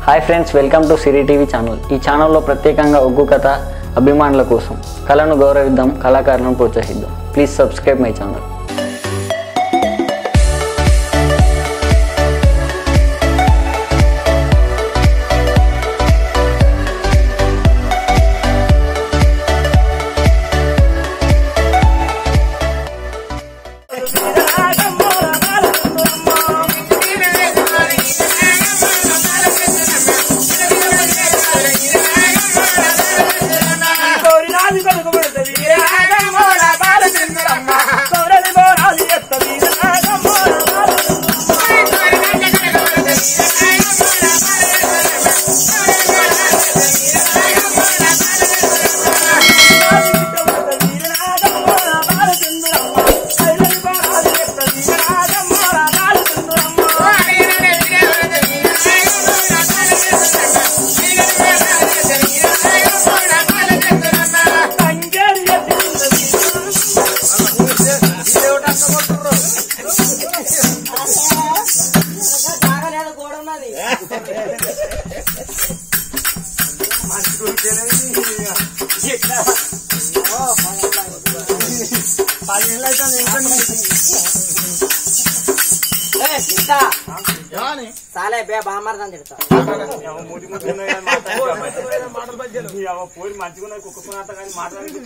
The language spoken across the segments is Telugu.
Hi friends welcome to Siri TV channel ఈ ఛానల్లో ప్రత్యేకంగా ఒగ్గు కథ అభిమానుల కోసం కళను గౌరవిద్దాం కళాకారులను ప్రోత్సహిద్దాం ప్లీజ్ సబ్స్క్రైబ్ మై ఛానల్ సాలే బే బామర్దని తిడతా పోయి మంచిగా కుక్క కానీ మాట్లాడి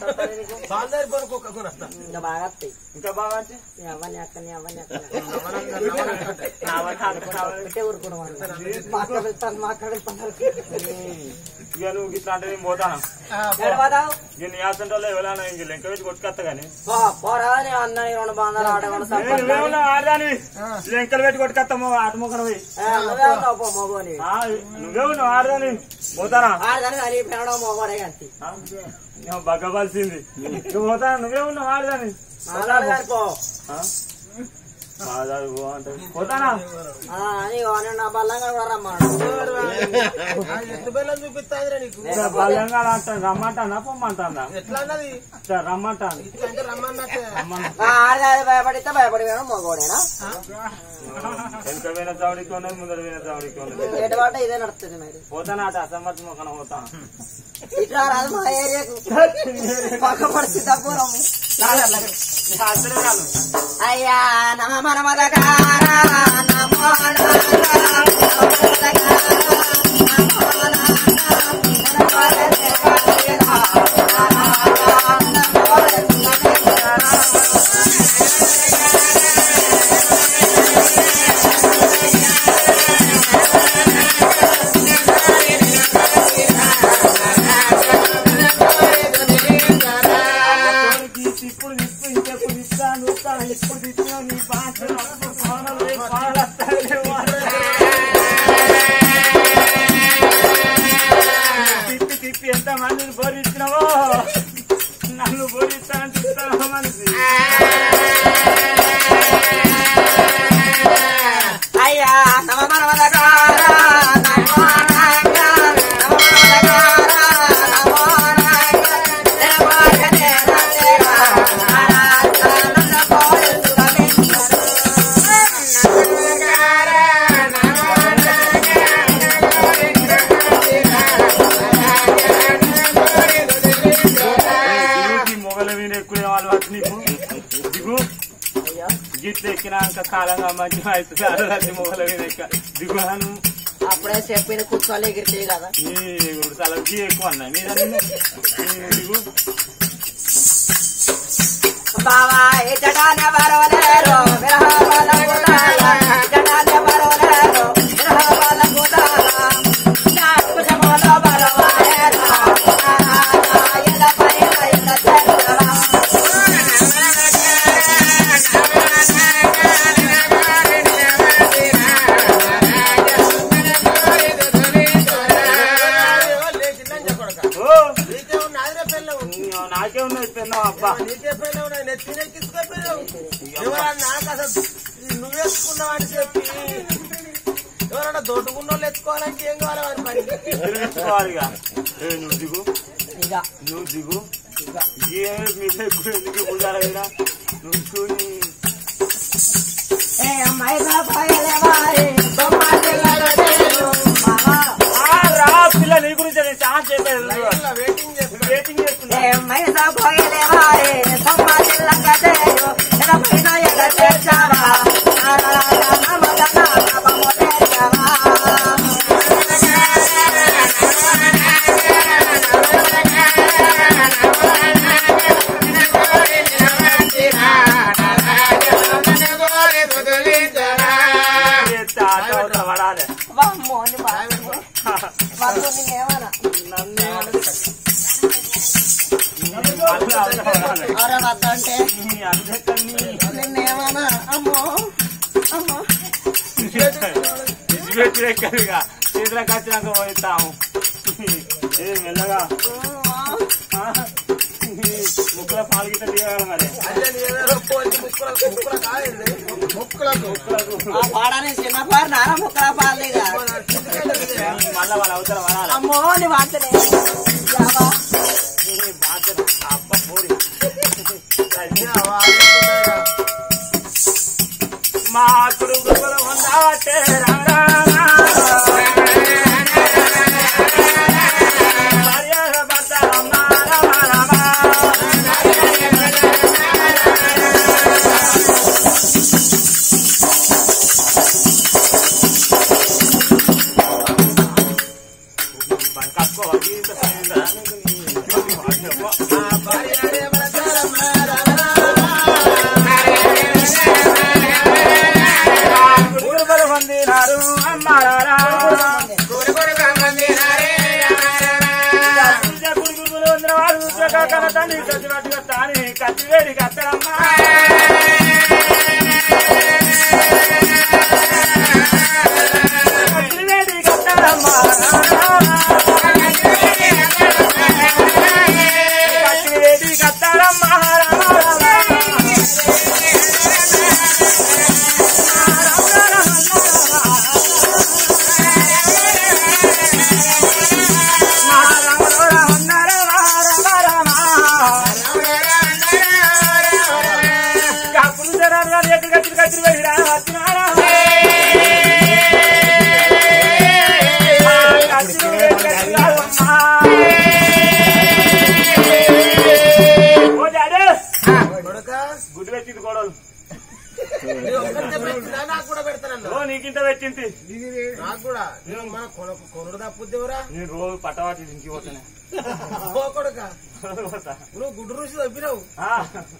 ఇంకా బాగా వస్తాయి ఇంకా బాగా నీ అవ్వని అక్కని అవ్వని అక్కని పెట్టే ఊరుకోవడం మాట్లాడుతాను మాట్లాడుతున్నారు ఇక నువ్వు ఇట్లా అంటే నేను పోతాను ఏడవదావు ఇక నీ ఆసంటలో ఎవరైనా ఇంక లెక్క పెట్టి కొట్టుకొస్తా కానీ పోరా నీ అన్న నీ రెండు బాంధాలు ఆడేవాడు నువ్వేమన్నా ఆడదాని లెక్కలు పెట్టి కొట్టుకొస్తాము ఆట మొక్కన పోయి నువ్వే ఉన్నావు పో మగోని ఆ, నువ్వేమన్నా ఆడదాని పోతానా ఆడదాని అది పెనడం మగోడే అంతే బగ్గవలసింది నువ్వు పోతానా నువ్వేమన్నా ఆడదాని మాట్లాడదాని పో బాధాలు పో అంటే పోతానా ఆ, అని వాడు నా బల్లంగా కూడా రమ్మాడు బలంగా అంటాను రమ్మంటానా పొమ్మంటానా సరే, రమ్మంటాను రమ్మన్నా ఆ, ఆడదాని భయపడితే భయపడి వేయడం మగోడేనా వెనుక పోయిన చావడికి ఉన్నది ముందర పోయిన చావడికి ఉన్నది ఏటబాట ఇదే నడుస్తుంది మరి పోతానా అటు అసమ్మతి మొక్కన పోతాను ఇట్లా రాదు మా ఏరియాకు పక్క పడితే తప్పురం అయ్యా నమ మన మదకారా నమో నారా, నమో మదకారా, నమో నారా, నమో మదకారా, నమో మదకారా. ఇప్పుడు తిప్పు ఇంకెప్పుడు తిప్పుతాను చూస్తాను ఎప్పుడు తిప్పినా నీ పాట తిప్పి తిప్పి ఎంత మందిని బోరించినావో నన్ను బోరిస్తా అని చూస్తావా మనిషి అయ్యా నమ మన మదకారా, నమో నారా, నమో మదకారా, నమో నారా, నమో జనేరా దేవా, నారా, నన్ను కోరుతుగమించరు. దిగుకి మొగల మీద ఎక్కువ అలవాటు నీకు దిగు గిట్ల ఎక్కినాక కాలంగా మంచి అవుతుంది అరవై మొగల మీద ఎక్క దిగుహాను అప్పుడే చెప్పిన కూర్చోలే ఎగిరితే కదా నీ తలకి ఎక్కువ అన్నా మీద దిగు బావా ఏ జడాన బరవలేరు విరహాల కుదాల జడాన బరవలేరు విరహాల కుదాల నా కుజమోల బరవాలేరు ఎల పని ఎల చెరురా ఓ నాకే ఉన్నది పెన్నావు అబ్బా నువ్వేసుకున్నావు అని చెప్పి ఎవరైనా దొడ్డుకున్నోళ్ళు ఎత్తుకోవాలంటే ఏం కావాలి వారి పని తిరుగుకోవాలి ఇక ఏ నువ్వు దిగు ఇక నువ్వు దిగు ఏ మీద ఎక్కువ ఎందుకు పూజారా మీద నువ్వు చూని ఏ అమ్మాయి బాబాయ్ లేవాయే బొమ్మ పిల్లలు మామ లైన్లో వెయిటింగ్ చేస్తున్నా వెయిటింగ్ చేస్తున్నా మైసా పోయలేవారే సమ్మ చిల్లంగా చేయు ఎనపైన ఎగ చేర్చావా మదన పాపము చేర్చావా చేస్తే ఆట అవుతా పడాలి వామ్మో అని బాబు బాబు నిన్నేమన్నా ఆట అవుతా పడాలి ఎవరో వద్దంటే నీ అందరికీ నిన్నేమన్నా అమ్మో అమ్మో విడిచిపెట్టి ఎక్కడిగా చేతులకు వచ్చినాక పోయిస్తాము ఏ మెల్లగా ఆ? ముక్కల పాలు గిట్ట దిగాలి మరి అంటే నీ ఏదో పోయి ముక్కులకు ముక్కులకు కాదండి ముక్కులకు ఆ పాడని చిన్న పాడు నాన్న ముక్కల పాలేగా మళ్ళా వాళ్ళ అవతల పడాలి అమ్మో నీ వాంతనే జావా నీ బాధ్యత అప్ప పోరి మా కొడుకు ఉందావటే పొందినారు అమ్మారా కత్తి వేడి కత్తడమ్మా కత్తి వేడి కత్తడమ్మా కత్తి వేడి కత్తడమ్మా గుడ్డు పెట్టింది గొడవలు నాకు కూడా పెడతానన్నా ఓ నీకింత పెట్టింది నాకు కూడా నేను మన కొన కొనుడు తప్పుద్దేవరా నేను రోజు పట్టవాటి ఇంటికి పోతానే ఓ కొడుక పోతా. నువ్వు గుడ్డు రుచి తప్పినావు ఆ,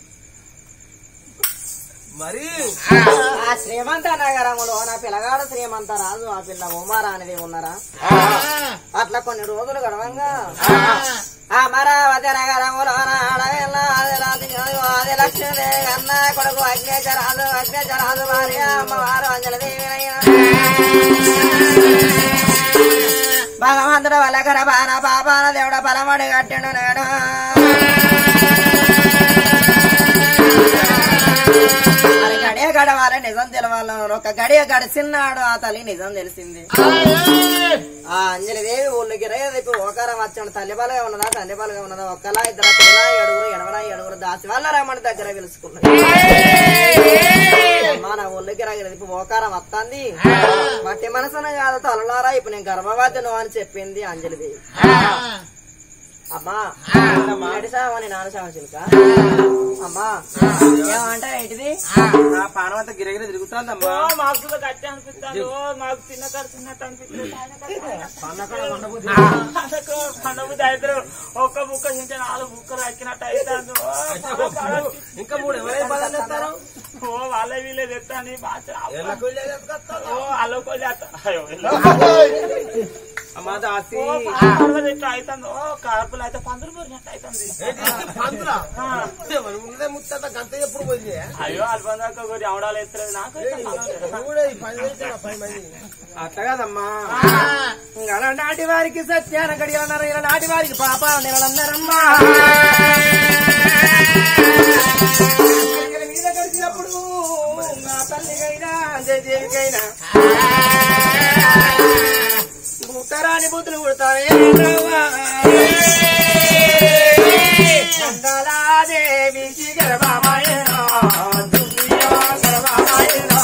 మరి ఆ శ్రీమంత నగరములో నా పిల్లగాడు శ్రీమంత రాజు ఆ పిల్ల ఉమారా అనేది ఉన్నారా అట్లా కొన్ని రోజులు గడవంగా అమరావతి నగరములో ఆడవేళ్ళ ఆది రాజు ఆది లక్ష్మీ అన్న కొడుకు అగ్నేచరాజు అగ్నేచరాజు భార్య అమ్మవారు అంజలదేవి భగవంతుడు వల్లకర బాణ పాపాన దేవుడ బలమడి కట్టిండు నేడు మరి గడియ గడవాలి నిజం తెలవాలి ఒక గడియ గడిచిన్నాడు ఆ తల్లి నిజం తెలిసింది ఆ అంజలిదేవి ఊళ్ళకి రేపు ఓకారం వచ్చాడు తల్లి బలగా ఉన్నదా తండ్రి బలగా ఉన్నదా ఒక్కలా ఇద్దరు పిల్లలా ఏడుగురు ఎనవరా ఏడుగురు దాసి వాళ్ళ రమ్మని దగ్గర పిలుచుకున్నది అమ్మా నా ఊళ్ళకి రేపు ఓకారం వస్తుంది మట్టి మనసున కాదు తలలారా ఇప్పుడు నేను గర్భవతిను అని చెప్పింది అంజలిదేవి అమ్మా ఏడిసావని నానసావ చిలుక అమ్మా ఏమంటావు ఏంటిది నా పానం అంతా గిరగిర తిరుగుతుందమ్మా ఓ మాకు కూడా గట్టి అనిపిస్తుంది ఓ మాకు చిన్న కాడ చిన్నట్టు అనిపిస్తుంది పండబుద్ధి అయితే ఒక్క బుక్క తింటే నాలుగు బుక్కలు అక్కినట్టు అవుతుంది ఇంకా మూడు ఎవరైనా పదాలు చెప్తారు ఓ వాళ్ళ వీళ్ళే తెస్తాను బాగా ఎల్ల కొయ్యలు చెప్తారు. ఓ అల్లకో అయ్యో అమ్మా దాసి ఓ పందులు ఎట్లా అవుతుంది ఓ కడుపులు అయితే పందులు పోరినట్టు అవుతుంది ఏంటి? పందులా ఎవరు ఉన్నదే ముచ్చట గంట ఎప్పుడు పోయింది అయ్యో అల్పందాక కొద్ది అవడాలు ఎత్తలేదు నాకు అయితే పర్వాలేదు. నువ్వు కూడా ఈ పని చేసావా పది మంది అట్లా కాదమ్మా అలా నాటి వారికి సత్యాన గడియలన్నారు ఇలా నాటి వారికి పాప నిలన్నారమ్మా మీద కలిసినప్పుడు నా తల్లికైనా జయదేవికైనా బుట్టరాని బుద్ధులు పుడతానే దేవి గర్భమాయనా గర్భమాయనా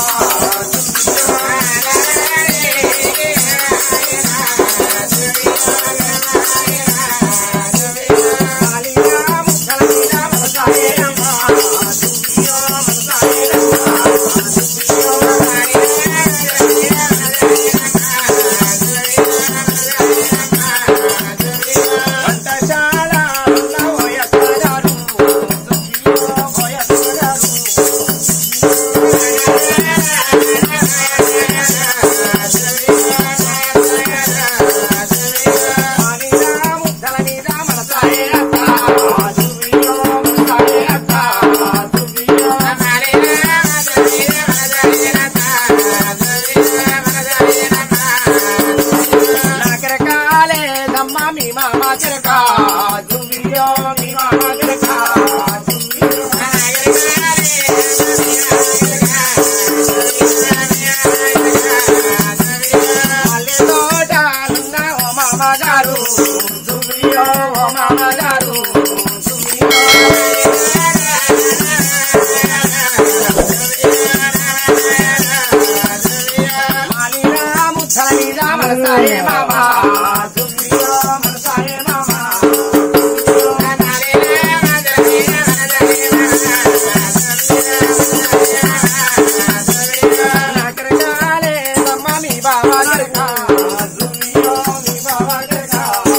చెరక దువ్వియో మీ బావ చెరక మల్లె తోటలున్న ఓ మామగారు దువ్వియో ఓ మామగారు మాలిరా ముచ్చలిరా మనసాయే మామా దువ్వియో మనసాయే మామా నకరకాలే నమ్మ మీ బావా చెరక దువ్వియో మీ బావా చెరక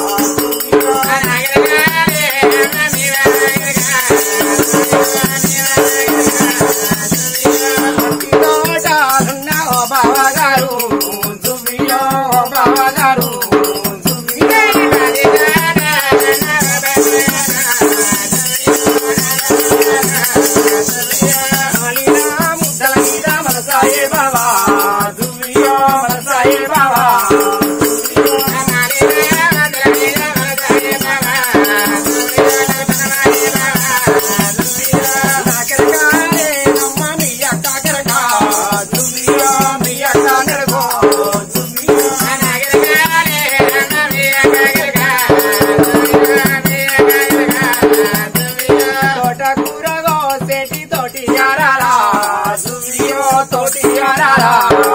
తోటలున్న ఓ బావగారు దువ్వియో ఓ బావగారు మాలిరా ముద్దల మీద మనసాయే బావా దువ్వియో మనసాయే బావా నాకెరకాలే నమ్మ మీ అక్క కెరక దువ్వియో మీ అక్క నెరగో దువ్వియో తోట కూరగో సేటి తోటి యారాలా దువ్వియో తోటి యారాలా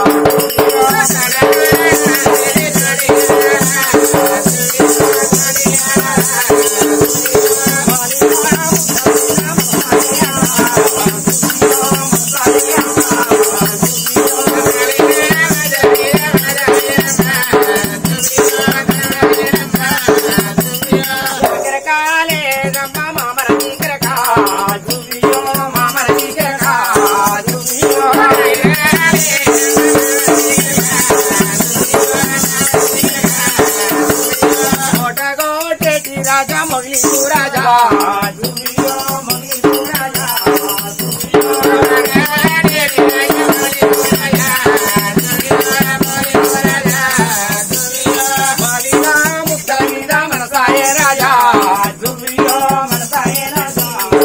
కెరకాలే నమ్మ మామరని కెరక దువ్వియో మామరని కెరక దువ్వియో కోటగోటెటి రాజా మొగిలి రాజా దువ్వియో మొగిలి రాజా మాలినా ముక్కల మీద మనసాయే రాజా దువ్వియో మనసాయే రాజా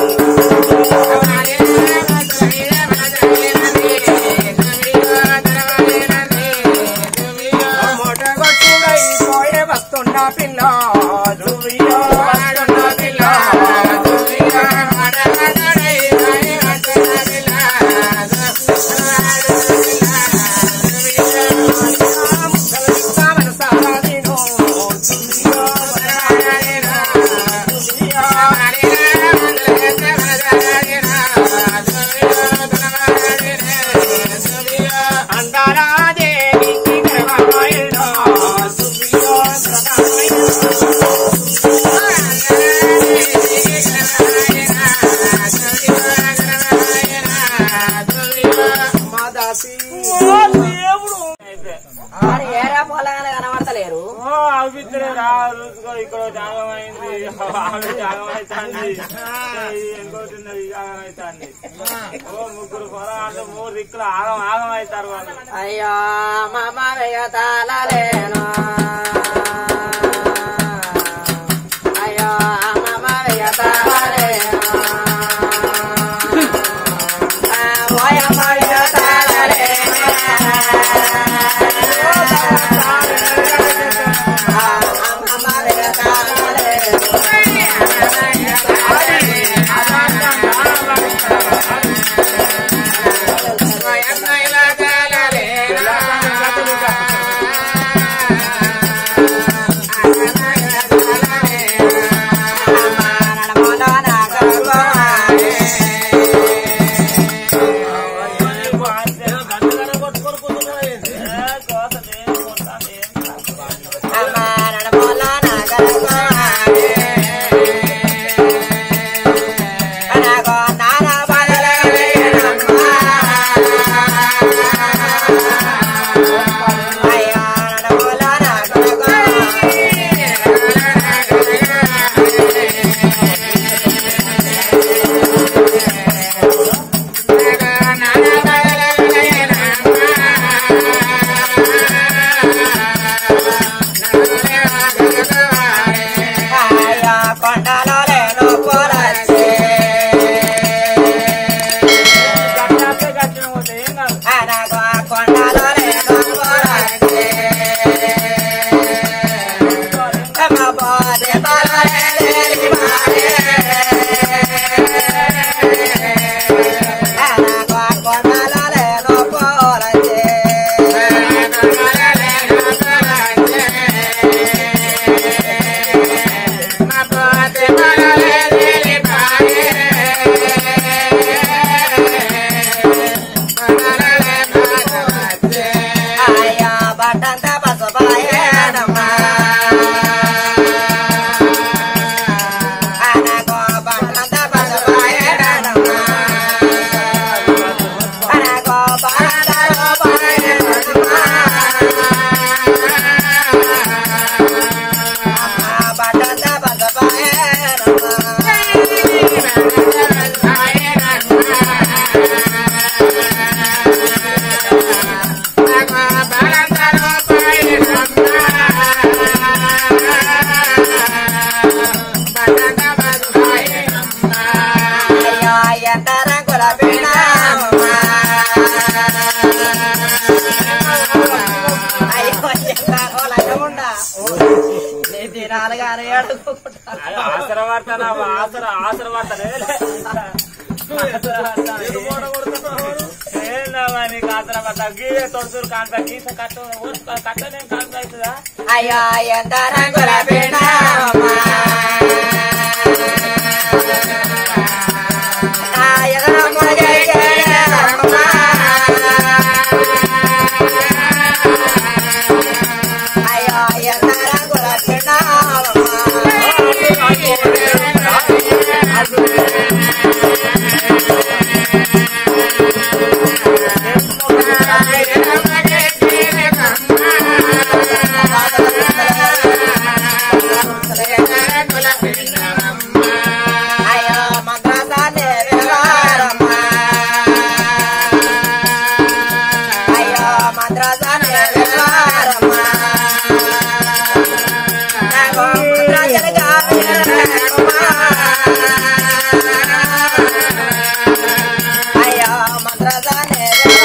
మొటగొట్టుడై పోయే వస్తున్న పిల్ల దువ్వియో వస్తున్న పిల్ల దువ్వియో ముక్కల మీద మనసారా నేను దువ్వియో అందారా దేవికి గర్వమైనా దువ్వియో మాదాసి మరి ఏరా పొలగానే కనబడతలేరు ఓ అవిత్రే రా చూసుకో ఇక్కడ జాగం అయింది ఆమె జాగం అవుతుంది ఇంకోటి ఉన్నది జాగం అవుతుంది ఓ ముగ్గురు పొలాలు మూడు దిక్కులు ఆగం ఆగం అవుతారు వాళ్ళు అయ్యో మామ వెయ్యతాలేను అయ్యో మామ వెయ్యతాలేను పోయమ్మ వెయ్యతాలేను అమ్మమ్మ వెయ్యతాలేను ఆ ఉండా నీ దినాలు కానీ అడుగుకుంటా అయ్యో, ఆసర పడతానా ఆసర ఆసర పడతానే ఏందమ్మా నీకు ఆసర పడతా గీవే తొడుతురు కాంత గీత కట్ట కట్టనే కాంత అవుతుందా అయ్యా ఎంత రంగుల పిండమ్మా నా ఎదురమ్మ జయజయమ్మా. అయ్యా ఎంత రంగుల పిండమ్మా. అయ్యో మంత్రసాన్ని వినవారమ్మా. అయ్యో మంత్రసాన్ని వినవారమ్మా. నాకు మంత్రాజనగా వినరమ్మా. అయ్యో మంత్రసాన్ని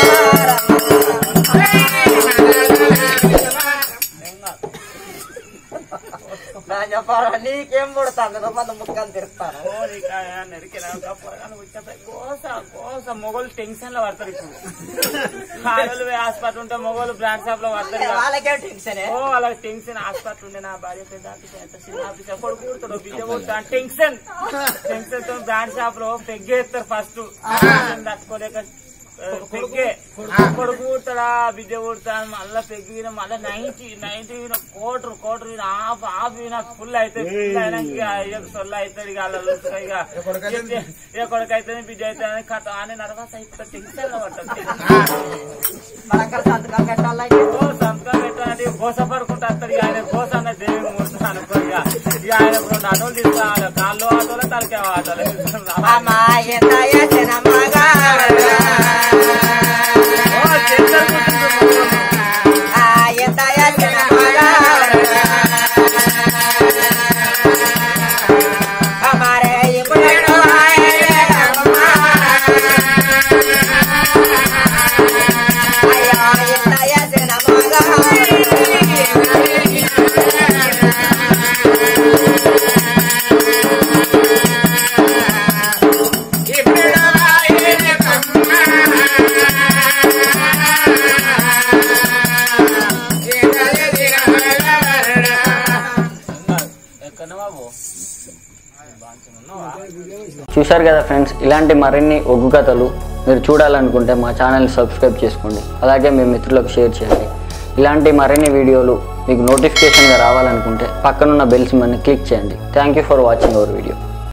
వినవారమ్మా. నా చెప్పాలా నీకేం పుడతాను మంది ముక్కని తిరుస్తాను ఓ నీకు ఆ నరికిన ఒక పొరగాను వచ్చేస్తే కోస కోస మొగోళ్ళు టెన్షన్ లో పడతారు ఇప్పుడు ఆడలు హాస్పిటల్ ఉంటే మొగోళ్ళు బ్రాండ్ షాప్ లో పడతారు ఇక. వాళ్ళకే టెన్షన్ ఓ వాళ్ళకి టెన్షన్ హాస్పిటల్ ఉండే నా భార్య పెద్ద ఆఫీసర్ ఎంత చిన్న ఆఫీసర్ కొడుకు కూడతాడు బిడ్డ కూడతాడు టెన్షన్ టెన్షన్ తో బ్రాండ్ షాప్ లో పెగ్గేస్తారు ఫస్ట్ తట్టుకోలేక ఆ, పెగ్గే కొడుకు కూడతాడా బిడ్డ కూడతాడు మళ్ళా పెగ్గిన మళ్ళా ninety ninety quarter quarter half half full అయితే ఫుల్ అయినాక ఇక సొల్ల అవుతాడు ఇక అలా చూస్తారు ఇక ఏ కొడుకు అయితే బిడ్డ అయితే అని కథ అని నర్వస్ అయిపోతాడు టెన్షన్ లో పట్టదు మనక్కడ సంతకం పెట్టాలంటే ఓ సంతకం పెట్టాలంటే గోస పడుకుంటా వస్తాడు ఇక ఆయన గోస అన్న దేవుని మూర్తి అనుకో ఇక ఇక ఆయన రెండు ఆటోలు తీసుకురావాలి కాళ్ళు ఆటోలు తలకే ఆటోలు తీసుకురావాలి. అమ్మా ఎంత చేసిన మగా ఓ చెల్లెలు కూర్చుంటుంది మొగోళ్ళు. ఎంత చేసిన మగా అమ్మారే ఇప్పుడు అయ్యో ఎంత చేసిన మగా ఎక్కడ బాబు చూశారు కదా ఫ్రెండ్స్ ఇలాంటి మరిన్ని ఒగ్గు కథలు మీరు చూడాలనుకుంటే మా ఛానల్ని సబ్స్క్రైబ్ చేసుకోండి అలాగే మీ మిత్రులకు షేర్ చేయండి ఇలాంటి మరిన్ని వీడియోలు మీకు నోటిఫికేషన్గా రావాలనుకుంటే పక్కనున్న బెల్స్ మని క్లిక్ చేయండి thank you for watching our video